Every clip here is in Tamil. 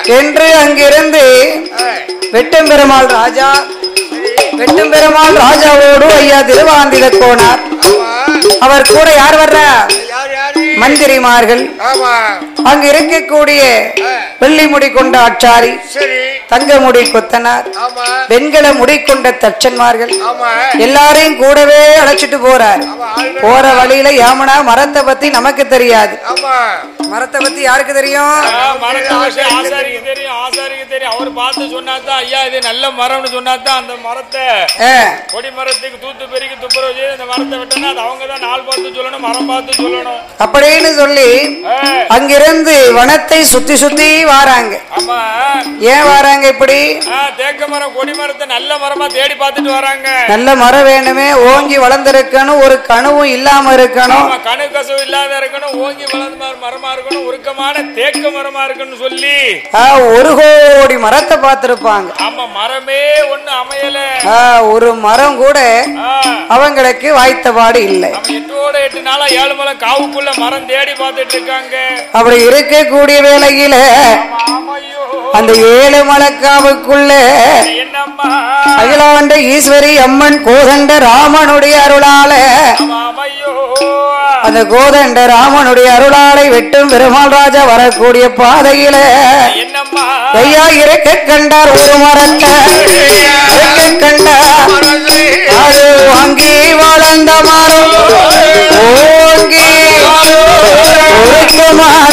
என்று அங்கிருந்து வெட்டும் பெருமாள் ராஜா வெட்டும் பெருமாள் ராஜாவோடு ஐயா திருவாந்தித கோனார் ஆமா அவர் கூட யார் வர்றா யார் யாரு மந்திரிமார்கள் ஆமா அங்கு இருக்கக்கூடிய வெள்ளி முடி கொண்ட ஆச்சாரி சரி தங்க முடி கொத்தனார் ஆமா வெண்கல முடி கொண்ட தச்சன்மார்கள் ஆமா எல்லாரையும் கூடவே அழைச்சிட்டு போறார் ஆமா ஆள்கள் போற வழியில யாமனா மரத்தை பத்தி நமக்கு தெரியாது ஆமா மரத்தை பத்தி யாருக்கு தெரியும் ஆ, மரத்தை பத்தி ஆசாரிக்கு தெரியும் ஆசாரிக்கு தெரியும் அவர் பார்த்து சொன்னாதான் ஐயா இது நல்ல மரம்னு சொன்னாதான் அந்த மரத்தை ஆ, கொடி மரத்துக்கு தூத்து பெருக்கி துப்புரவு செய்து இந்த மரத்தை வெட்டினா அது அவங்க தான் நாள் பார்த்து சொல்லணும் மரம் பார்த்து சொல்லணும் அப்படின்னு சொல்லி ஆ, அங்கிருந்து வனத்தை சுத்தி சுத்தி வாராங்க ஆமா ஏன் வாராங்க இப்படி ஆ, தேக்க மரம் கொடி மரத்தை நல்ல மரமா தேடி பார்த்துட்டு வராங்க நல்ல மரம் வேணுமே ஓங்கி வளர்ந்திருக்கணும் ஒரு கணுவும் இல்லாம இருக்கணும் ஆமா கணு கசவு இல்லாத இருக்கணும் ஓங்கி வளர்ந்த மர- மரமா இருக்கணும் உருக்கமான தேக்க மரமா இருக்கணும்னு சொல்லி ஆ, ஒரு கோடி மரத்தை பார்த்திருப்பாங்க ஆமா மரமே ஒண்ணு அமையல ஆ, ஒரு மரம் கூட ஆ, அவங்களுக்கு வாய்த்தபாடு இல்லை நம்ம எட்டோட எட்டு நாளா ஏழு மலை காவுக்குள்ள மரம் தேடி பார்த்துட்டு இருக்காங்க அப்படி இருக்கக்கூடிய வேளையில ஆமா, ஐயோ அந்த ஏழு மலக்காவுக்குள்ள என்னம்மா அகிலாண்ட ஈஸ்வரி அம்மன் கோதண்ட ராமனுடைய அருளால ஆமா, ஐயோ அந்த கோதண்ட ராமனுடைய அருளாலை வெட்டும் பெருமாள் ராஜா வரக்கூடிய பாதையில என்னம்மா ஐயா இருக்க கண்டார் ஒரு மரத்தை இருக்க கண்டார் அது வாங்கி வளர்ந்த மரம் ஓங்கி ஒருக்கமான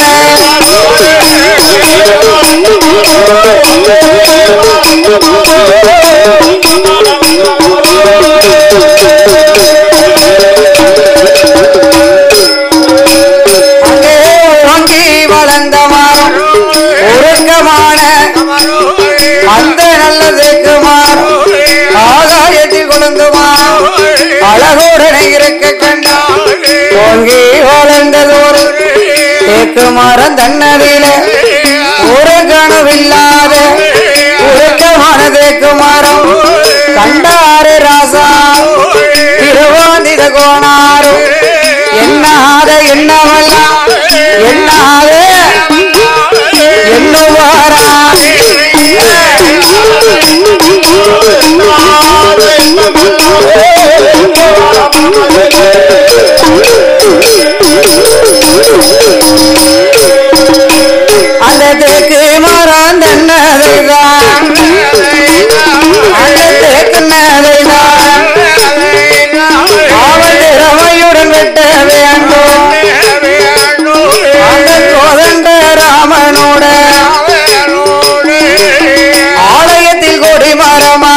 அங்கே ஓங்கி வளர்ந்த மரம் ஒருக்கமான அந்த நல்லதுக்கு மாறும் ஆகாயத்தில் கொழுந்துமாறும் அழகுடனே இருக்க கண்டா ஓங்கி வளர்ந்தது ஒரு தேக்கு மரம் தன்னதில ஒரு கனவில்லாத உருக்கமான தேக்கு மரம் கண்டாரு ராசா திருவாந்தித கோணாரு எண்ணாத எண்ணமெல்லாம் எண்ணாத எண்ணுவாரா அந்த தேக்கு மரம் தன்னதைதான் அந்த தேக்கு நதைதான் அவள் திறமையுடன் வெட்ட வேண்டும் அந்த கோதண்ட ராமனோட ஆலயத்தில் கொடி மரமா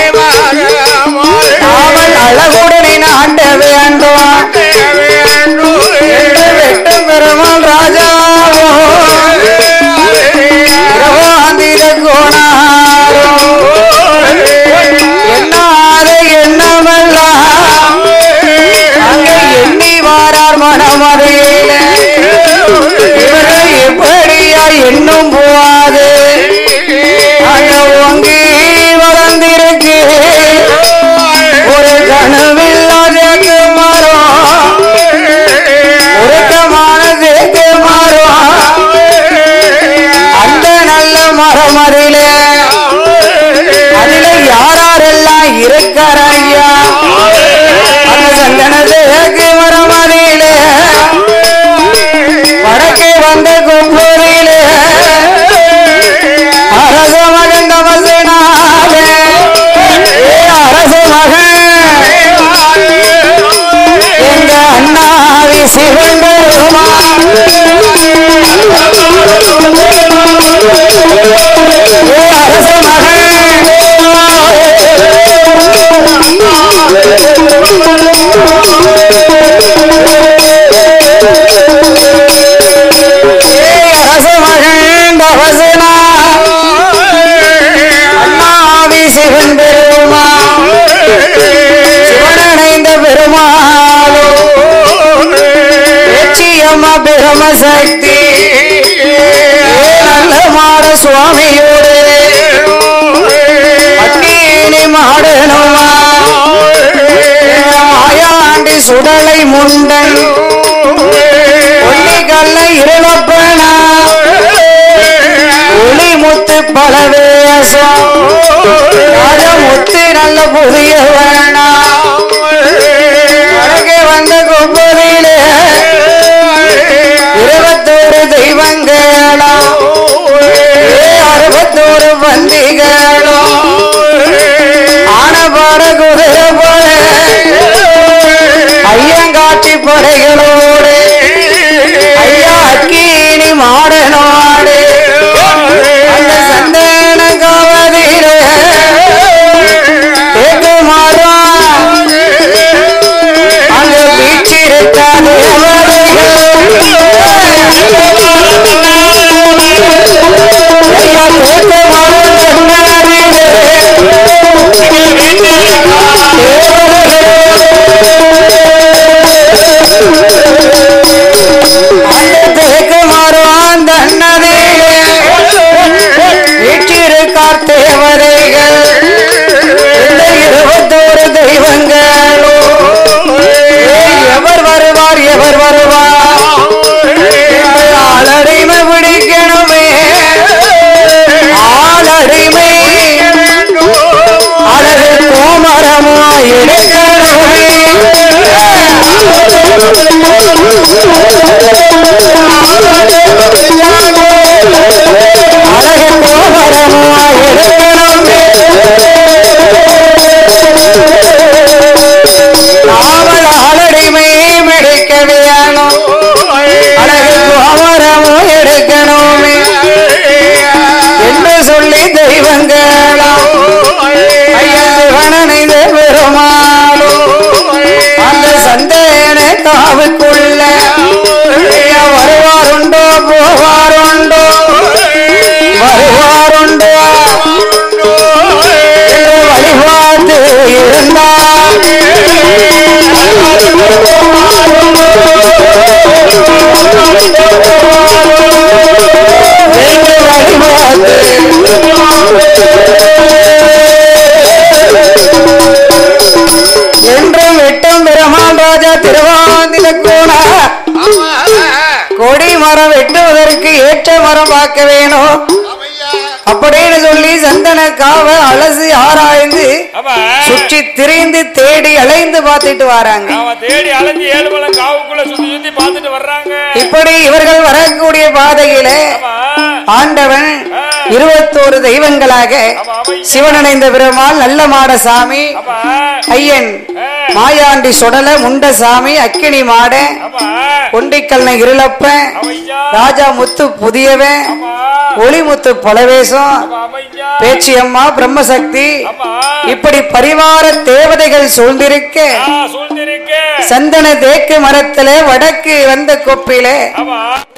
அவள் அழகுடனே நாட்ட வேண்டும் என்று வெட்டும் பெருமாள் ராஜாவோ இரவாந்திர கோணாரோ எண்ணாத எண்ணமெல்லாம் அங்கே எண்ணி வாரார் மனமதையில இவர்கள் எப்படியா எண்ணும் போவாது அங்க ஓங்கி வளர்ந்திருக்கு ஒரு கனவில்லாத மரம் உருக்கமான தேக்கு மரம் அந்த நல்ல மரம் அதிலே அதிலே யாரெல்லாம் இருக்கிற ஐயா அந்த சந்தன தேக்கு மரம் அதிலே வடக்கு வந்த கும்பூரிலே அரச மகன் தமசினாலே ஏ அரச மகன் எங்க அண்ணாவி சிவன் பெருமான் ஏ அரச மகன் அரச மகன் தவசனா அண்ணாவி சிவன் பெருமான் சிவனடைந்த பெருமாளோ வெற்றியம்மா பிரமசக்தி நல்ல மாட சுவாமியோடு பட்டீனி மாடனுமா மாயாண்டி சுடலை முண்டன் பொன்னி கல்ல இருளப்பனா ஒளி முத்து பல வேஷம் முத்து நல்ல புதிய வேணாம் வடக்கே வந்த கொப்பதிலே இருபத்தோரு தெய்வங்களும் அறுபத்தோரு பந்திகளும் ஆனபாட குதிரை போல ஐயங்காட்சி படைகளோடு ஐயா அக்கீனி மாடனோடு அந்த சந்தன காவதிலே தேக்கு மாறும் அங்க வீச்சிருக்காது ஐயா தேக்கு தேக்கு மாறும் தன்னதே வீற்றிருக்கார் தேவதைகள் இந்த இருபத்தோரு தெய்வங்களோ எவர் வருவார் எவர் வருவார் ஆளடிமை பிடிக்கணுமே ஆளடிமை அழகு கோமரமோ எடுக்கணுமே அழகு கோமரமோ எடுக்கணுமே நாவல் ஆளடிமை பிடிக்க வேணும் அழகு கோமரமோ எடுக்கணுமே என்று சொல்லி தெய்வங்களும் ஐயா சிவனனைந்த பெருமாளும் அந்த சந்தேன காவுக்குள்ள ஐயா வருவாருண்டோ போவாருண்டோ வருவாருண்டோ என்று வழிபார்த்து இருந்தார் என்று வழிபார்த்து என்றும் வெட்டும் பெருமான் ராஜா திருவாந்திர கோணா கொடி மரம் வெட்டுவதற்கு ஏற்ற மரம் பார்க்க வேணும் அப்படின்னு சொல்லி சந்தன காவ அலசி ஆராய்ந்து ஆமா சுற்றி திரிந்து தேடி அலைந்து பார்த்துட்டு வராங்க அவன் தேடி அலைஞ்சு ஏழு மலம் காவுக்குள்ள சுத்தி சுத்தி பார்த்துட்டு வர்றாங்க இப்படி இவர்கள் வரக்கூடிய பாதையிலே ஆமா ஆண்டவன் இருபத்தோரு தெய்வங்களாக ஆமா அவை சிவனடைந்த பெருமாள் நல்ல மாட சாமி ஆமா ஐயன் மாயாண்டி சுடல முண்ட சாமி அக்கினி மாட ஆமா கொண்டிக்கல்ன இருளப்பன் அவையா ராஜா முத்து புதியவன் ஆமா ஒளிமுத்து பலவேசம் ஆமா அவையா பேச்சியம்மா பிரம்மசக்தி ஆமா இப்படி பரிவார தேவதைகள் சூழ்ந்திருக்க ஆ சூழ்ந்திருக்கு சந்தன தேக்கு மரத்திலே வடக்கு வந்த கொப்பிலே ஆமா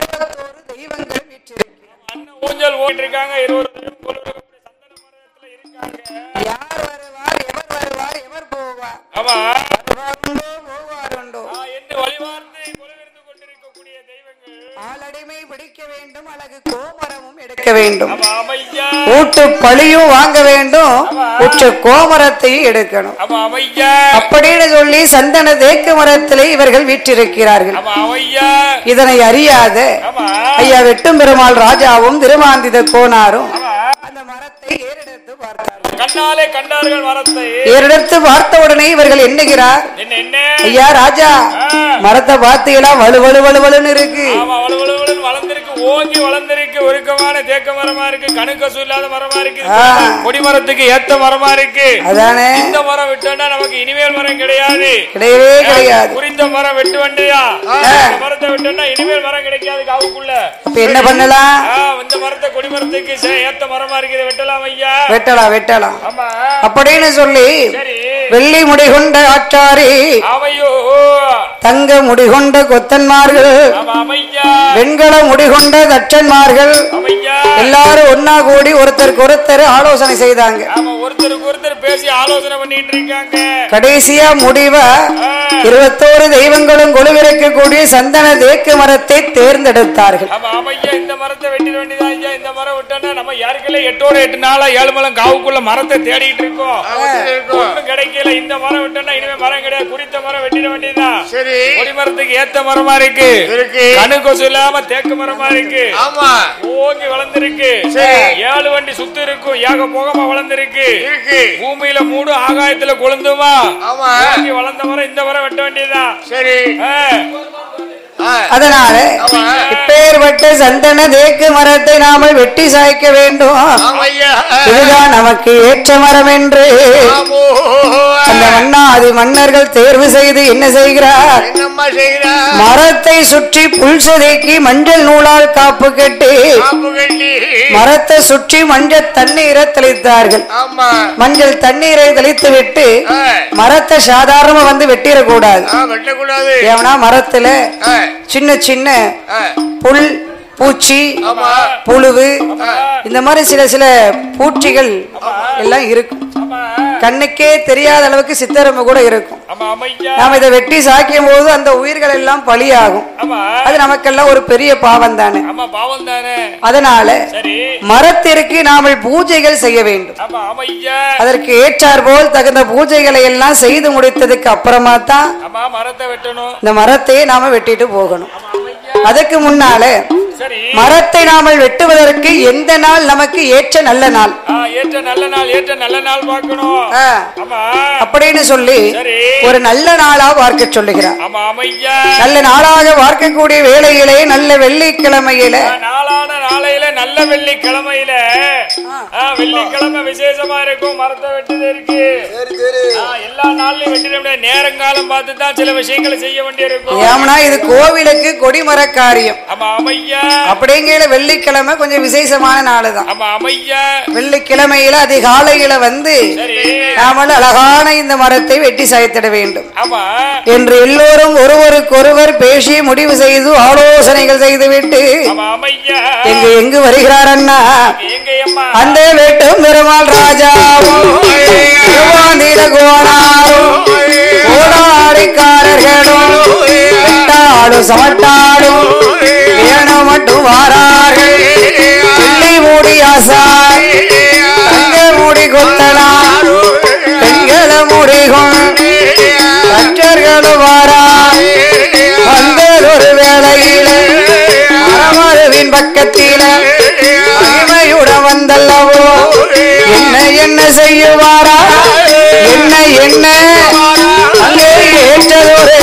அண்ணன் ஊஞ்சல் ஓடிட்டு இருக்காங்க இருபது பேரும் கொலுவில கூடி சந்தன மரத்துல இருக்காங்க யார் வருவார் எவர் வருவார் எவர் போவார் ஆமா வருவாருண்டோ போவாருண்டோ ஆ, என்று வழிபார்த்து கொலுவிருந்து கொண்டிருக்கக்கூடிய தெய்வங்கள் ஆளடிமை பிடிக்க வேண்டும் அழகு கோமரமும் எடுக்க வேண்டும் ஆமா அவையா ஊட்டு பழியும் வாங்க வேண்டும் உச்ச கோமரத்தையும் எடுக்கணும் ஆமா அவையா அப்படின்னு சொல்லி சந்தன தேக்கு மரத்திலே இவர்கள் வீற்றிருக்கிறார்கள் ஆமா அவையா இதனை அறியாத ஆமா ஐயா வெட்டும் பெருமாள் ராஜாவும் திருமாந்தித கோனாரும் ஆமா அந்த மரத்தை ஏறெடுத்து பார்த்தார்கள் கண்ணாலே கண்டார்கள் மரத்தை ஏறெடுத்து பார்த்த உடனே இவர்கள் எண்ணுகிறார் என்ன என்ன ஐயா ராஜா மரத்தை பார்த்தீங்களா வலு வலு வலு வலுன்னு இருக்கு ஆமா வளு வளு வளுன்னு வளர்ந்திருக்கு ஓங்கி வளர்ந்திருக்கு ஒருக்கமான தேக்க மரமா இருக்கு கணுக்கசு இல்லாத மரமா இருக்கு ஆ. கொடி மரத்துக்கு ஏத்த மரமா இருக்கு அதானே இந்த மரம் விட்டோம்னா நமக்கு இனிமேல் மரம் கிடையாது கிடையவே கிடையாது குறிந்த மரம் வெட்டு வண்டியா இந்த மரத்தை விட்டோம்னா இனிமேல் மரம் கிடைக்காது காவுக்குள்ள இப்ப என்ன பண்ணலாம் ஆ, இந்த மரத்தை கொடி மரத்துக்கு சே- ஏத்த மரமா இருக்குது வெட்டலாம் ஐயா வெட்டலாம் வெட்டலாம் ஆமா அப்படின்னு சொல்லி சரி வெள்ளி முடிகொண்ட ஆச்சாரி அவையோ தங்க முடிகொண்ட கொத்தன்மார்கள் ஆமா அமையா வெண்கல முடிகொண்ட தச்சன்மார்கள் அமையா எல்லாரும் ஒன்னா கூடி ஒருத்தருக்கு ஒருத்தர் ஆலோசனை செய்தாங்க ஆமா ஒருத்தருக்கு ஒருத்தர் பேசி ஆலோசனை பண்ணிட்டு இருக்காங்க கடைசியா முடிவா ஆ, இருபத்தோரு தெய்வங்களும் கொழுவிருக்கக்கூடிய சந்தன தேக்கு மரத்தை தேர்ந்தெடுத்தார்கள் ஆமா ஆமா ஐயா இந்த மரத்தை வெட்டிட வேண்டியதா ஐயா இந்த மரம் விட்டோம்னா நம்ம யாருக்கெல்லாம் எட்டோட எட்டு நாளா ஏழுமலம் காவுக்குள்ள மரத்தை தேடிட்டு இருக்கோம் ஒண்ணும் கிடைக்கல இந்த மரம் விட்டோம்னா இனிமே மரம் கிடையாது குறித்த மரம் வெட்டிட வேண்டியதுதான் சரி கொடி மரத்துக்கு ஏத்த மரமா இருக்கு இருக்கு கணு கொசு இல்லாம தேக்கு மரமா இருக்கு ஆமா ஓங்கி வளர்ந்திருக்கு சரி. ஏழு வண்டி சுத்து இருக்கும் ஏக போகமா வளர்ந்திருக்கு இருக்கு பூமியில மூடு ஆகாயத்துல கொழுந்துமா ஆமா ஓங்கி வளர்ந்த மரம் இந்த மரம் வெட்ட வேண்டியதுதான் சரி ஆ, ஆ, அதனால ஆமா இப்பேற்பட்ட சந்தன தேக்கு மரத்தை நாம வெட்டி சாய்க்க வேண்டும் ஆமையா இதுதான் நமக்கு ஏற்ற மரம் என்று ஆமோ அந்த மன்னாதி மன்னர்கள் தேர்வு செய்து என்ன செய்கிறார் என்னம்மா செய்கிறா மரத்தை சுற்றி புல் சதைக்கு மஞ்சள் நூலால் காப்பு கட்டி காப்பு கட்டி மரத்தை சுற்றி மஞ்சள் தண்ணீரை தெளித்தார்கள் ஆமா மஞ்சள் தண்ணீரை தெளித்து விட்டு ஆ, மரத்தை சாதாரணமா வந்து வெட்டிடக்கூடாது ஆ, வெட்டக்கூடாது ஏன்னா மரத்துல ஆ, சின்ன சின்ன ஆ, புல் பூச்சி ஆமா புழுவு இந்த மாதிரி சில சில பூச்சிகள் எல்லாம் இருக்கும் ஆமா கண்ணுக்கே தெரியாத அளவுக்கு சித்தரம்பு கூட இருக்கும் ஆமா அமையா நாம இதை வெட்டி சாய்க்கும் போது அந்த உயிர்கள் எல்லாம் பலியாகும் ஆமா அது நமக்கெல்லாம் ஒரு பெரிய பாவம் தானே ஆமா பாவம் தானே அதனால சரி மரத்திற்கு நாமல் பூஜைகள் செய்ய வேண்டும் ஆமா அமையா அதற்கு ஏற்றார் போல் தகுந்த பூஜைகளை எல்லாம் செய்து முடித்ததுக்கு அப்புறமா தான் ஆமா மரத்தை வெட்டணும் இந்த மரத்தையே நாம வெட்டிட்டு போகணும் அதுக்கு முன்னால சரி மரத்தை நாமல் வெட்டுவதற்கு எந்த நாள் நமக்கு ஏற்ற நல்ல நாள் ஆ, ஏற்ற நல்ல நாள் ஏற்ற நல்ல நாள் பார்க்கணும் ஆ, ஆமா அப்படின்னு சொல்லி சரி ஒரு நல்ல நாளா பார்க்க சொல்லுகிறார் ஆமா அமையா நல்ல நாளாக பார்க்கக்கூடிய வேளையிலே நல்ல வெள்ளிக்கிழமையில நாளான நாளையில நல்ல வெள்ளிக்கிழமையில ஆ, வெள்ளிக்கிழமை விசேஷமா இருக்கும் மரத்தை வெட்டுது இருக்கு ஆ, எல்லா நாள்லயும் வெட்டிட முடியாது நேரங்காலம் பார்த்து தான் சில விஷயங்களை செய்ய வேண்டியிருக்கும் ஏமனா இது கோவிலுக்கு கொடிமர காரியம் ஆமா அமையா அப்படிங்கிற வெள்ளிக்கிழமை கொஞ்சம் விசேஷமான நாள் தான் ஆமா அமையா வெள்ளிக்கிழமையில அதிகாலையில வந்து சரி நாமல் அழகான இந்த மரத்தை வெட்டி சாய்த்திட வேண்டும் ஆமா என்று எல்லோரும் ஒருவருக்கொருவர் பேசி முடிவு செய்து ஆலோசனைகள் செய்துவிட்டு ஆமா அமையா எங்கு எங்கு வருகிறார் அண்ணா எங்க அம்மா அந்த வெட்டும் பெருமாள் ராஜாவும் திருவாந்திர கோணாரும் கோடாரிக்காரர்களும் வெட்டாடும் சமட்டாடும் வேணும் மட்டும் வாரார்கள் வெள்ளி மூடி ஆசாய் தங்க மூடி கொத்தலாம் பெண்கள முடிகும் கற்றர்களும் வாராய் வந்ததொரு வேளையில மரமருவின் பக்கத்தில மகிமையுடன் வந்தல்லவோ என்ன என்ன செய்யுவாரா என்ன என்ன அங்கே ஏற்றதொரு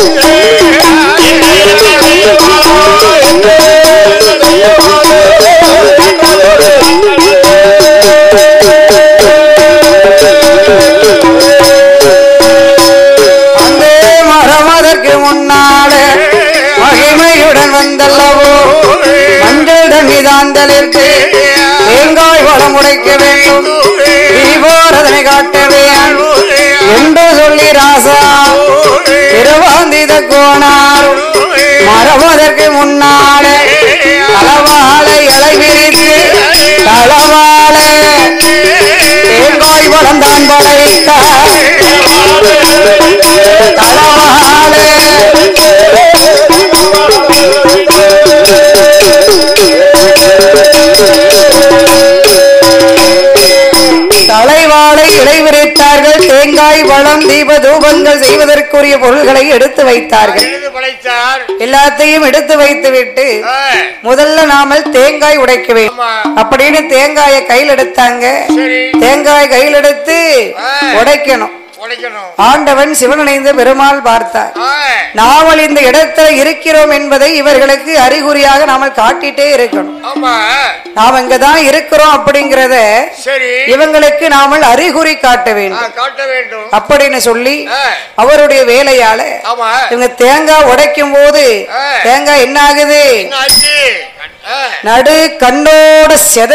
அந்த மரம் அதற்கு முன்னாலே மகிமையுடன் வந்தல்லவோ மஞ்சள் தண்ணிதாந்தலிற்கு தேங்காய் வளம் உடைக்க வேண்டும் தீபோரதனை காட்டவே என்று சொல்லி ராசா திருவாந்தித கோணார் மரம் அதற்கு முன்னாலே தளவாழை இலை விரித்து தளவாழை தேங்காய் வளம் தான் படைத்தார் தளவாழை தலைவாழை இலை விரித்தார்கள் தேங்காய் வளம் தீப தூபங்கள் செய்வதற்குரிய பொருள்களை எடுத்து வைத்தார்கள் எழுது படைத்தார் எல்லாத்தையும் எடுத்து வைத்துவிட்டு ஆ, முதல்ல நாமல் தேங்காய் உடைக்க வேண்டும் ஆமா அப்படின்னு தேங்காயை கையில் எடுத்தாங்க சரி தேங்காய் கையில் எடுத்து ஆ. உடைக்கணும் உடைக்கணும் ஆண்டவன் சிவனடைந்த பெருமாள் பார்த்தார் ஆ, நாமல் இந்த இடத்துல இருக்கிறோம் என்பதை இவர்களுக்கு அறிகுறியாக நாம காட்டிட்டே இருக்கணும் ஆமா நாம் இங்கதான் இருக்கிறோம் அப்படிங்கறத சரி இவங்களுக்கு நாமல் அறிகுறி காட்ட ஆ, வேண்டும் காட்ட வேண்டும் அப்படின்னு சொல்லி ஆ, அவருடைய வேலையால ஆமா இவங்க தேங்காய் உடைக்கும் போது ஆ. தேங்காய் என்ன ஆகுது என்ன ஆச்சு ஆ, நடு கண்ணோட செதறுது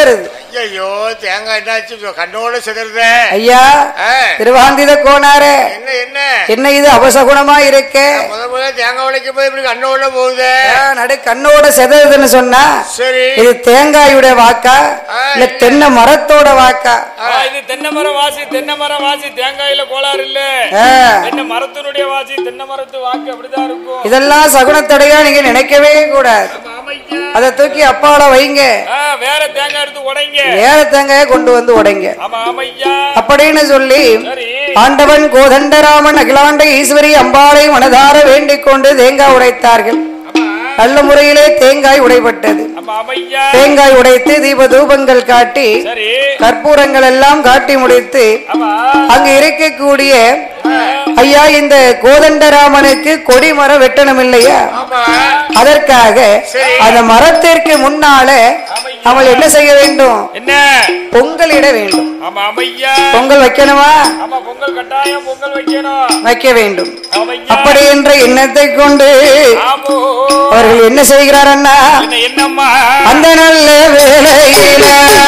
ஐயோ தேங்காய் என்னாச்சு இதோ கண்ணோட சிதறுத ஐயா திருவாந்தித கோனாரே என்ன என்ன என்ன இது அபசகுணமா இருக்கு முத முத தேங்காய் உடைக்கும் போது இப்படி கண்ணோட போகுதே நடு கண்ணோட செதறுதுன்னு சொன்னா சரி இது தேங்காயுடைய வாக்கா இல்ல தென்னை மரத்தோட வாக்கா ஆ, இது தென்னை மரம் வாசி தென்னை மரம் வாசி தேங்காயில கோளாறு இல்ல ஆ, தென்னை மரத்தினுடைய வாசி தென்னை மரத்து வாக்கு அப்படிதான் இருக்கும் இதெல்லாம் சகுனத்தடையா நீங்க நினைக்கவே கூடாது ஆமா, ஆமையா. அதை தூக்கி அப்பாவோட வைங்க ஆ, வேற தேங்காய் எடுத்து உடைங்க வேற தேங்காயை கொண்டு வந்து உடைங்க ஆமா ஆமையா அப்படின்னு சொல்லி சரி ஆண்டவன் கோதண்டராமன் அகிலாண்ட ஈஸ்வரி அம்பாளை மனதார வேண்டிக் கொண்டு தேங்காய் உடைத்தார்கள் ஆமா நல்ல முறையிலே தேங்காய் உடைப்பட்டது ஆமா ஆமையா தேங்காய் உடைத்து தீப தூபங்கள் காட்டி சரி கற்பூரங்கள் எல்லாம் காட்டி முடித்து ஆமா அங்கு இருக்கக்கூடிய ஐயா இந்த கோதண்டராமனுக்கு கொடிமரம் வெட்டணும் இல்லையா ஆமா அதற்காக அந்த மரத்திற்கு முன்னால அவள் என்ன செய்ய வேண்டும் என்ன பொங்கல் இட வேண்டும் ஆமா ஆமையா பொங்கல் வைக்கணுமா ஆமா பொங்கல் கட்டாயம் பொங்கல் வைக்கணும் வைக்க வேண்டும் ஆமையா அப்படி என்ற எண்ணத்தை கொண்டு ஆமோ அவர்கள் என்ன செய்கிறார் அண்ணா என்ன என்னம்மா அந்த நல்ல வேளையில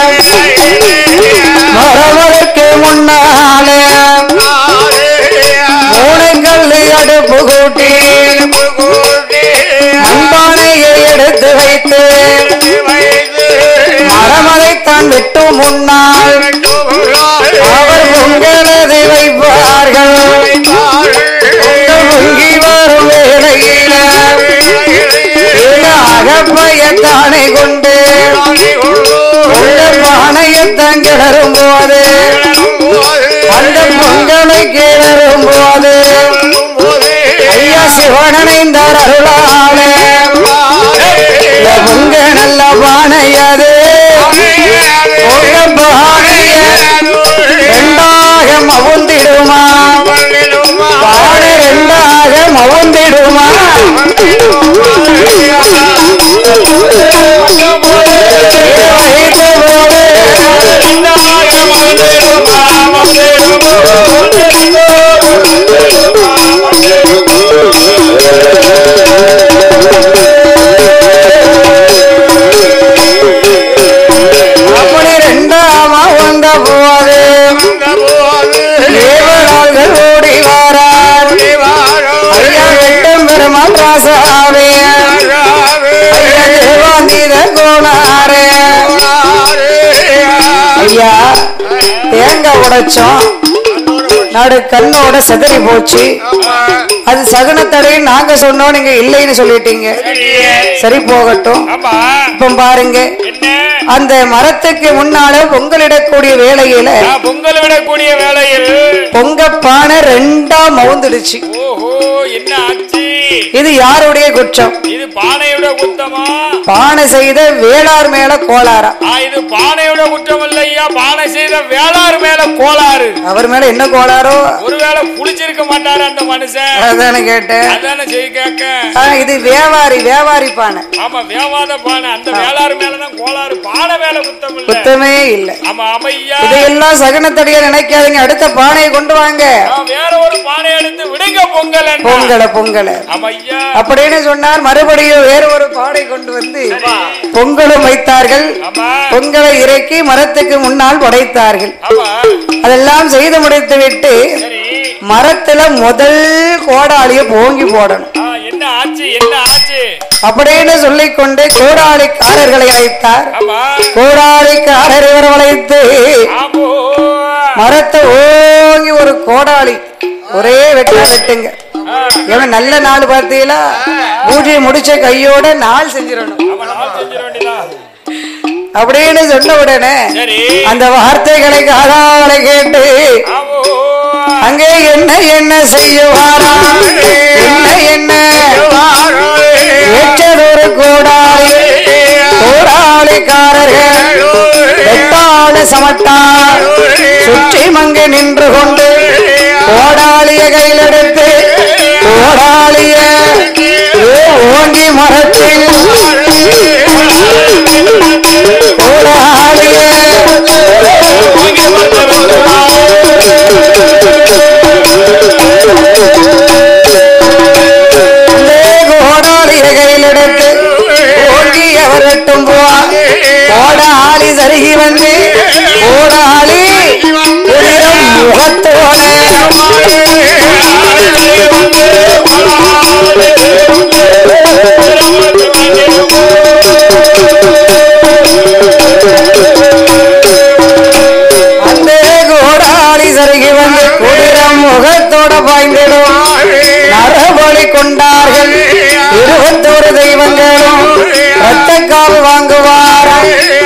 மரவருக்கு முன்னாலே மூளைக்கல் அடுப்பு கூட்டி மண்பானையை எடுத்து வைத்து மரமதைத்தான் விட்டு முன்னால் அவர் பொங்கலதை வைப்பார்கள் பொங்கல் பொங்கி வரும் வேளையில அகப்பையத்தானை கொண்டு பொங்கல் பானையத்தான் கிளறும் போது அந்த பொங்கலை கிளறும் போது ஐயா சிவனடைந்தார் அருளாளே இந்த பொங்க நல்ல பானையது பொங்க பானைய ரெண்டாக மவுந்திடுமா பானை ரெண்டாக மவுந்திடுமா வைத்த போது அப்படி ரெண்டாமா வந்த போது தேவனாள்கள் ஓடி வாரார் ஐயா வெட்டம் பெருமாள் ராசாவே ஐயா தேவாந்தீத கோணாரே ஐயா தேங்காய் உடைச்சோம் நடு கண்ணோட செதறி போச்சு அது சகுனத்தடை நாங்க சொன்னோம் நீங்க இல்லைன்னு சொல்லிட்டீங்க சரி போகட்டும் ஆமா இப்ப பாருங்க என்ன அந்த மரத்துக்கு முன்னால பொங்கலிடக்கூடிய வேளையில ஆ, பொங்கல் விடக்கூடிய வேளையில் பொங்க பானை ரெண்டா மவுந்துடுச்சு ஓஹோ என்ன ஆச்சு இது யாருடைய குற்றம் இது பானையோட குத்தமா பானை செய்த வேளார் மேல கோளாரா ஆ, இது பானையோட குற்றம் இல்லையா பானை செய்த வேளாறு மேல கோளாறு அவர் மேல என்ன கோளாரோ ஒருவேளை குளிச்சிருக்க மாட்டாரு அந்த மனுஷன் அதானே கேட்டேன் அதானே செய்ய கேட்க ஆ, இது வியாபாரி வியாபாரி பானை ஆமா வேவாத பானை அந்த வேளாறு மேலதான் கோளாறு பானை மேல குத்தம் இல்ல குத்தமே இல்ல ஆமா அமையா இதையெல்லாம் சகுனத்தடியா நினைக்காதீங்க அடுத்த பானையை கொண்டு வாங்க ஆ, வேற ஒரு பானை எடுத்து விடுங்க பொங்கல் என்ன? பொங்கலை பொங்கலை அமையா அப்படின்னு சொன்னார் மறுபடியும் வேற ஒரு பானை கொண்டு வந்து பொங்கலும் வைத்தார்கள் ஆமா பொங்கலை இறக்கி மரத்துக்கு முன்னால் படைத்தார்கள் ஆமா அதெல்லாம் செய்து முடித்து விட்டு சரி மரத்துல முதல் கோடாலிய போங்கி போடணும் ஆ, என்ன ஆச்சு என்ன ஆச்சு அப்படின்னு சொல்லிக்கொண்டு கோடாலிக்காரர்களை அழைத்தார் ஆமா கோடாலிக்காரர் இவர் வளைத்து ஆமோ மரத்தை ஓங்கி ஒரு கோடாலி ஒரே வெட்ட வெட்டுங்க ஆ, இவன் நல்ல நாள் பார்த்தீங்களா பூஜை முடிச்ச கையோட நாள் செஞ்சிடணும் ஆமா நான் செஞ்சிட வேண்டியதான் அப்படின்னு சொன்ன உடனே சரி அந்த வார்த்தைகளை காதாலை கேட்டு ஆமோ அங்கே என்ன என்ன செய்யுவாரா என்ன என்ன ஏற்றதொரு கோடாலி கோடாலிக்காரர்கள் வெட்டாடு சமட்டார் சுற்றி மங்கு நின்று கொண்டு கோடாலிய கையில் எடுத்து கோடாலிய ஏ ஓங்கி மரத்தில் கோடாலிய அந்த கோடாலிய கையில் எடுத்து ஓங்கி அவர் வெட்டும் போவார் கோடாலி கோடாளி சருகி வந்து கோடாளி குதிரம் முகத்தோட அந்த கோடாளி சருகி வந்து குதிரம் முகத்தோட பாய்ந்திடும் நரபலி கொண்டார்கள் இருபத்தோரு தெய்வங்களும் ரத்தக்காவு வாங்குவார்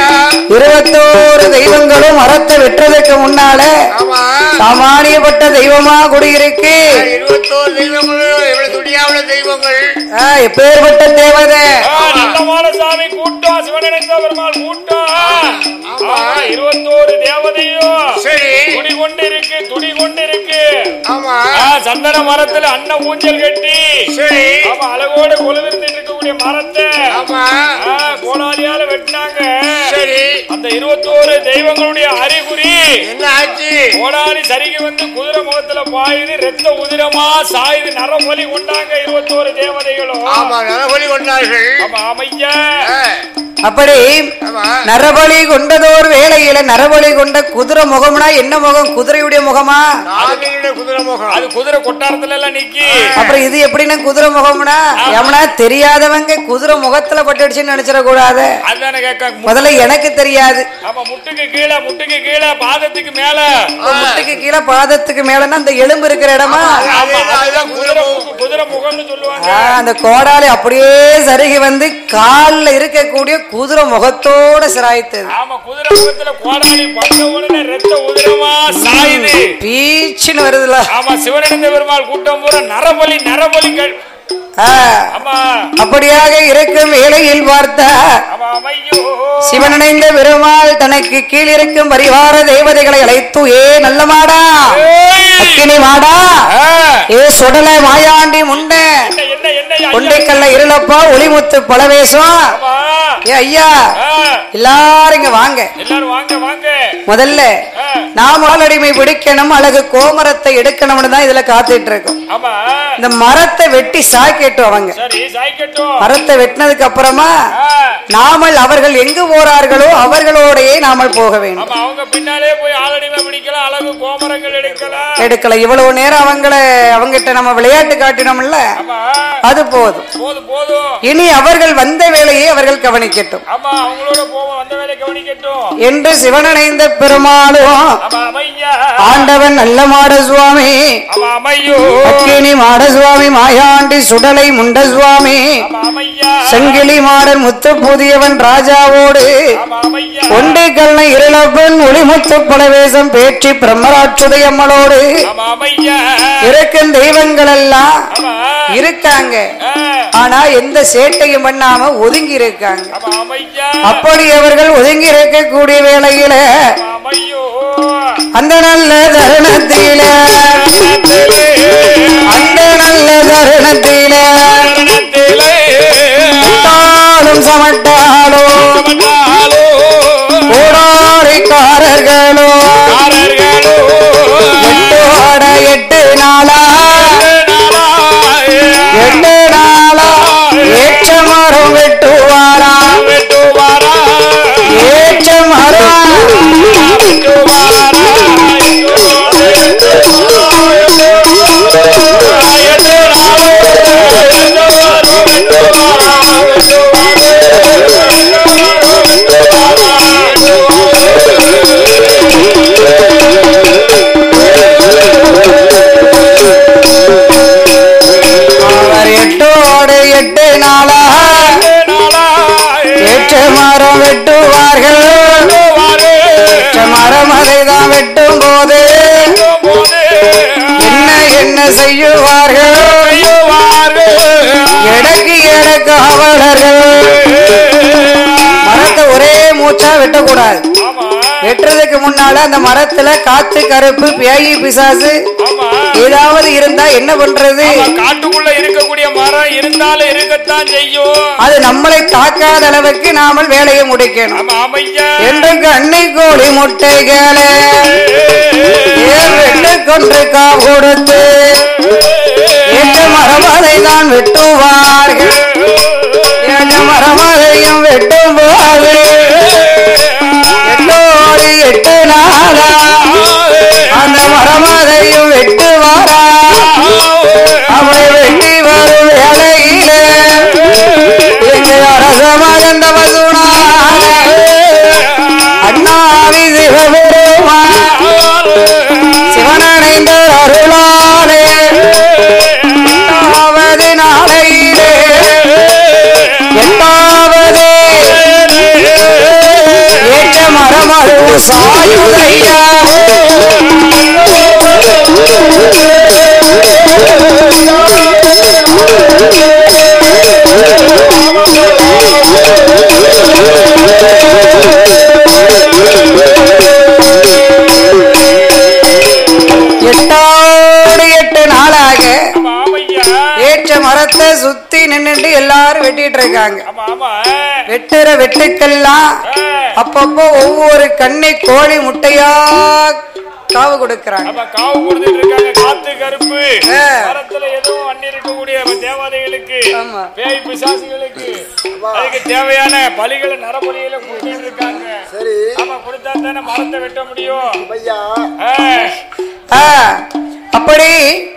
இருபத்தோரு தெய்வங்களும் மரத்தை வெட்டுறதுக்கு முன்னால ஆமா சாமானியப்பட்ட தெய்வமா குடியிருக்கு இருபத்தோரு தெய்வங்களும் எவ்வளவு துடியாவுள்ள தெய்வங்கள் ஆ, எப்பேற்பட்ட தேவதை ஆ, நல்லமான சாமி கூட்டம் சிவனிணைந்த பெருமாள் கூட்டம் ஆமா. ஆமா, இருபத்தோரு தேவதையும் சரி துடி கொண்டு இருக்கு துடி கொண்டு இருக்கு ஆமா ஆ, சந்தன மரத்துல அன்ன ஊஞ்சல் கட்டி சரி ஆமா அழகோட கொலுவிருந்து இருக்கக்கூடிய மரத்தை ஆமா ஆ, கோடாலியால வெட்டினாங்க சரி அந்த இருபத்தோரு தெய்வங்களுடைய அறிகுறி என்ன ஆச்சு கோடாலி சரிகி வந்து குதிரை முகத்துல பாயுது ரத்த உதிரமா சாயுது நரபலி கொண்டாங்க இருபத்தோரு தேவதைகளும் ஆமா நலபலி கொண்டார்கள் ஆமா அமையா ஆ, அப்படி ஆமா நரபலி கொண்டதோர் வேளையில நரபலி கொண்ட குதிரை முகம்னா என்ன முகம் குதிரையுடைய முகமா நாகனுடைய குதிரை முகம் அது குதிரை கொட்டாரத்துல எல்லாம் நிக்கி அப்புறம் இது எப்படின்னா குதிரை முகம்னா எவனா தெரியாதவங்க குதிரை முகத்துல பட்டுடுச்சுன்னு நினைச்சிட கூடாது அதுதானே கேட்க முதல்ல எனக்கு தெரியாது ஆமா முட்டுக்கு கீழே முட்டுக்கு கீழே பாதத்துக்கு மேல முட்டுக்கு கீழே பாதத்துக்கு மேலன்னா அந்த எலும்பு இருக்கிற இடமா ஆமா அதுதான் குதிரை முகம், குதிரை முகம்னு சொல்லுவாங்க ஆ, அந்த கோடாலி அப்படியே சருகி வந்து கால்ல இருக்கக்கூடிய குதிரை முகத்தோட சிராய்த்தது ஆமா குதிரை முகத்துல கோடாலி பட்ட உடனே ரத்த உதிரமா சாயுது பீச்சுன்னு வருதுல ஆமா சிவனந்த பெருமாள் கூட்டம் பூரா நரபலி நரபலிகள் ஆ, ஆமா அப்படியாக இருக்கும் வேளையில் பார்த்த ஆமா அமையோ சிவனடைந்த பெருமாள் தனக்கு கீழ் இருக்கும் பரிவார தேவதைகளை அழைத்து ஏ நல்ல மாடா ஏய்! அக்கினி மாடா ஆ, ஏ சுடல மாயாண்டி முண்டை என்ன என்ன என்ன ஐயா? கொண்டைக்கல்ல இருளப்பா ஒளிமுத்து பலவேசம் ஆமா ஏ ஐயா ஆ, எல்லாரும் இங்க வாங்க எல்லாரும் வாங்க வாங்க முதல்ல ஆ, நாம் ஆளடிமை பிடிக்கணும் அழகு கோமரத்தை எடுக்கணும்னு தான் இதுல காத்துட்டு இருக்கோம் ஆமா இந்த மரத்தை வெட்டி சாய்க்கட்டும் அவங்க சரி சாய்க்கட்டும் மரத்தை வெட்டினதுக்கு அப்புறமா ஆ, நாமல் அவர்கள் எங்கு போறார்களோ அவர்களோடையே நாமல் போக வேண்டும் ஆமா அவங்க பின்னாலே போய் ஆளடிமை பிடிக்கலாம் அழகு கோமரங்கள் எடுக்கலாம் எடுக்கல இவ்வளவு நேரம் அவங்கள அவங்கிட்ட நம்ம விளையாட்டு காட்டினோம்ல ஆமா அது போதும் போதும் போதும் இனி அவர்கள் வந்த வேலையை அவர்கள் கவனிக்கட்டும் ஆமா அவங்களோட போவோம் வந்த வேலை கவனிக்கட்டும் என்று சிவனடைந்த பெருமாளும் ஆமா அமையா ஆண்டவன் நல்ல மாட சுவாமி ஆமா அமையோ அக்கினி மாட சுவாமி மாயாண்டி சுடலை முண்ட சுவாமி ஆமா அமையா செங்கிலி மாடன் முத்து புதியவன் ராஜாவோடு ஆமா அமையா ஒண்டை கல்லை இருளப்பன் ஒளிமுத்து பலவேசம் பேச்சு பிரம்மராட்சுதையம்மளோடு ஆமா அமையா இருக்கும் தெய்வங்கள் எல்லாம் ஆமா இருக்காங்க ஆ, ஆனா எந்த சேட்டையும் பண்ணாம ஒதுங்கி இருக்காங்க ஆமா அமையா அப்படி அவர்கள் ஒதுங்கி இருக்கக்கூடிய வேளையில ஆமா அமையோ அந்த நல்ல தருணத்தில அந்த நல்ல தருணத்தில சரணத்திலே தாளும் சமட்டாலும் சமத்தாலோ, கோடாரிக்காரர்களோ காரர்களோ, எட்டோட எட்டு நாளா நாளாய எட்டு நாளா ஏற்ற மரம் வெட்டுவாரா வெட்டுவாரா, ஏற்ற மரம் வெட்டுவாரா, அவர் எட்டோடு எட்டு நாளா ஏற்ற மரம் வெட்டுவார்கள் ஏற்ற மரம் அதை தான் வெட்டும் போது என்ன என்ன செய்யுவார்கள் எடக்கு எடக்கு அவலர்கள் மரத்தை ஒரே மூச்சா வெட்டக்கூடாது வெட்டுறதுக்கு முன்னால அந்த மரத்துல காத்து கருப்பு பேயி பிசாசு ஏதாவது இருந்தா என்ன பண்றது காட்டுக்குள்ள இருக்கக்கூடிய மரம் இருந்தாலும் இருக்கத்தான் செய்யும் அது நம்மளை தாக்காத அளவுக்கு நாமல் வேலையை முடிக்கணும் ஆமா அமையா என்று கண்ணை கோழி முட்டைகளே ஏன் வெட்டு கொன்று கா கொடுத்து ஏற்ற மரமதை தான் வெட்டுவார்கள் ஏற்ற மரமதையும் வெட்டும் போது சாயுதையா எட்டோடு எட்டு நாளாக ஆமா ஆமையா ஏற்ற மரத்தை சுத்தி நின்னுட்டு எல்லாரும் வெட்டிட்டு இருக்காங்க ஆமா ஆமா வெட்டுற வெட்டுக்கெல்லாம் அப்பப்போ ஒவ்வொரு கண்ணி கோழி முட்டையா காவு கொடுக்கறாங்க ஆமா காவு கொடுத்துட்டு இருக்காங்க காத்து கருப்பு ஆ. மரத்துல எதுவும் அண்ணி இருக்கக்கூடிய தேவாதைகளுக்கு ஆமா. பேய் பிசாசுகளுக்கு அதுக்கு தேவையான பலிகளை நரபலிகளை கொடுத்துட்டு இருக்காங்க சரி ஆமா கொடுத்தா தானே மரத்தை வெட்ட முடியும் ஐயா ஆ. ஆ, அப்படி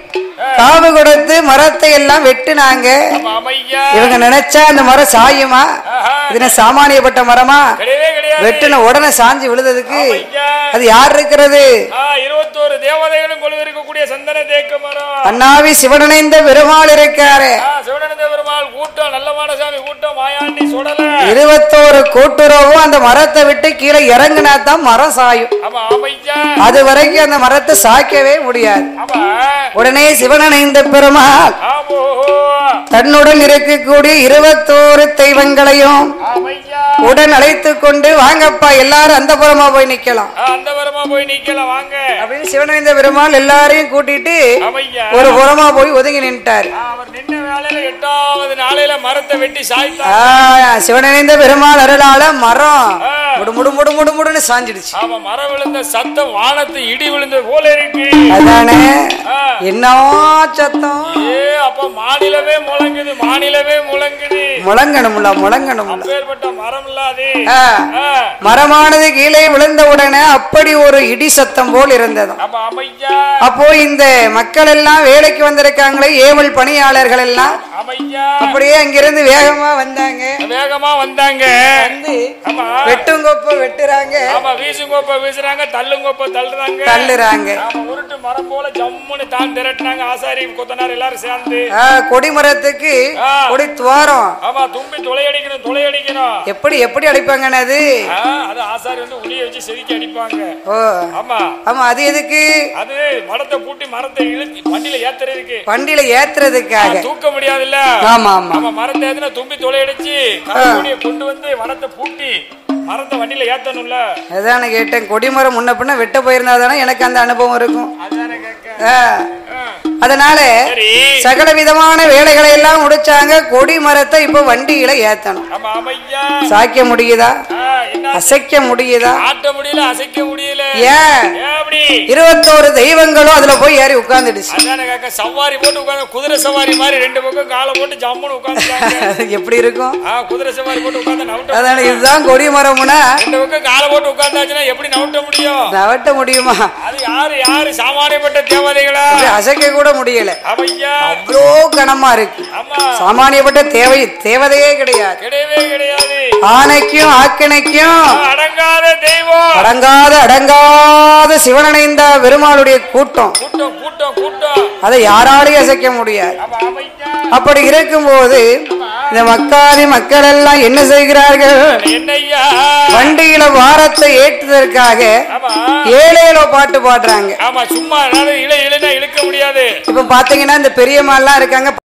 காவு கொடுத்து மரத்தை எல்லாம் வெட்டுனாங்க ஆமா அமையா இவங்க நினைச்சா அந்த மரம் சாயுமா ஆஹா. இது என்ன சாமானியப்பட்ட மரமா கிடையவே கிடையாது வெட்டுன உடனே சாஞ்சு விழுந்ததுக்கு ஐயா. அது யார் இருக்கிறது ஆ, இருபத்தோரு தேவதைகளும் கொண்டு இருக்கக்கூடிய சந்தன தேக்க மரம் அண்ணாவி சிவனணைந்த பெருமாள் இருக்காரு ஆ, சிவனானந்த பெருமாள் கூட்டம் நல்லமான சாமி கூட்டம் மாயாண்டி சுடல இருபத்தோரு கூட்டுறவும் அந்த மரத்தை விட்டு கீழே இறங்குனா தான் மரம் சாயும் ஆமா ஆமையா அது வரைக்கும் அந்த மரத்தை சாய்க்கவே முடியாது ஆமா உடனே சிவனணைந்த பெருமாள் ஆமோ தன்னுடன் இருக்கக்கூடிய இருபத்தோரு தெய்வங்களையும் ஆமையா உடன் அழைத்து கொண்டு வாங்கப்பா எல்லாரும் அந்த புறமா போய் நிக்கலாம் ஆ, அந்த வரமா போய் நிக்கலாம் வாங்க அப்படின்னு சிவனணைந்த பெருமாள் எல்லாரையும் கூட்டிட்டு ஆமையா ஒரு புறமா போய் ஒதுங்கி நின்ட்டாரு ஆ, அவர் நின்ன வேலையில எட்டாவது நாளையில மரத்தை வெட்டி சாய்த்தா ஆ, சிவனணைந்த பெருமாள் அருளால மரம் ஆ. முடு முடு முடு முடு முடுன்னு சாஞ்சிடுச்சு ஆமா மரம் விழுந்த சத்தம் வானத்து இடி விழுந்த போல இருக்கு அதானே ஆ. என்ன சத்தம் ஏ அப்ப மாநிலமே முழங்குது மாநிலமே முழங்குது முழங்கணும்ல முழங்கணும்ல அப்பேற்பட்ட மரம் இல்லாது ஆ. ஆ, மரமானது கீழே விழுந்த உடனே அப்படி ஒரு இடி சத்தம் போல் இருந்தது அப்ப அமையா அப்போ இந்த மக்கள் எல்லாம் வேலைக்கு வந்திருக்காங்களே ஏவல் பணியாளர்கள் எல்லாம் அமையா அப்படியே அங்கிருந்து வேகமா வந்தாங்க வேகமா வந்தாங்க வந்து ஆமா வெட்டுங்கொப்ப வெட்டுறாங்க ஆமா வீசுங்கோப்ப வீசுறாங்க தள்ளுங்கோப்ப தள்ளுறாங்க தள்ளுறாங்க ஆமா உருட்டு மரம் போல ஜம்முன்னு தான் திரட்டினாங்க ஆசாரி கொத்தனார் எல்லாரும் சேர்ந்து ஆ, கொடிமரத்துக்கு ஆ. கொடி துவாரம் ஆமா தும்பி துளையடிக்கணும் துளையடிக்கணும் எப்படி எப்படி அடிப்பாங்கன்னு அது ஆ, அது ஆசாரி வந்து உளிய வச்சு செதுக்கி அடிப்பாங்க ஓ ஆமா ஆமா அது எதுக்கு அது மரத்தை பூட்டி மரத்தை இழுத்து வண்டியில ஏத்துறதுக்கு வண்டியில ஏத்துறதுக்காக தூக்க முடியாதுல்ல ஆமா ஆமா நம்ம மரத்தை ஏத்துனா தும்பி துளையடிச்சு கரைக்குடிய கொண்டு வந்து மரத்தை பூட்டி மரத்தை வண்டியில ஏத்தணும்ல அதானே கேட்டேன் கொடிமரம் முன்ன பின்ன வெட்ட போயிருந்தா தானே எனக்கு அந்த அனுபவம் இருக்கும் அதானே கேட்க ஆ. ஆ. அதனால சரி சகல விதமான வேலைகளை எல்லாம் முடிச்சாங்க கொடி மரத்தை இப்ப வண்டியில ஏத்தணும் ஆமா அமையா சாய்க்க முடியுதா ஆ, என்ன அசைக்க முடியுதா ஆட்ட முடியல அசைக்க முடியல ஏன் ஏன் அப்படி இருபத்தோரு தெய்வங்களும் அதுல போய் ஏறி உட்கார்ந்துடுச்சு அதானே கேட்க சவாரி போட்டு உட்காந்து குதிரை சவாரி மாதிரி ரெண்டு பக்கம் காலை போட்டு ஜம்முன்னு உட்காந்துட்டாங்க அது எப்படி இருக்கும் ஆ குதிரை சவாரி போட்டு உட்காந்து நவுட்ட அதான இதுதான் கொடி மரம்னா ரெண்டு பக்கம் காலை போட்டு உட்காந்தாச்சுன்னா எப்படி நவுட்ட முடியும் நவட்ட முடியுமா அது யாரு யாரு சாமானியப்பட்ட தேவதைகளா இது அசைக்க கூட முடியல அவையா அவ்வளோ கனமா இருக்கு ஆமா சாமானியப்பட்ட தேவை தேவதையே கிடையாது கிடையவே கிடையாது ஆனைக்கும் ஆக்கினைக்கும் அடங்காத தெய்வம் அடங்காத அடங்காத சிவனடைந்த பெருமாளுடைய கூட்டம் கூட்டம் கூட்டம் கூட்டம் அதை யாராலையும் அசைக்க முடியாது அப்ப அவையா அப்படி இருக்கும்போது இந்த மக்காதி மக்கள் எல்லாம் என்ன செய்கிறார்கள் என்னய்யா வண்டியில வாரத்தை ஏற்றுவதற்காக ஆமா ஏழேலோ பாட்டு பாடுறாங்க ஆமா சும்மா அதாவது இழை இழுனா இழுக்க முடியாது இப்ப பாத்தீங்கன்னா இந்த பெரியம்மா எல்லாம் இருக்காங்க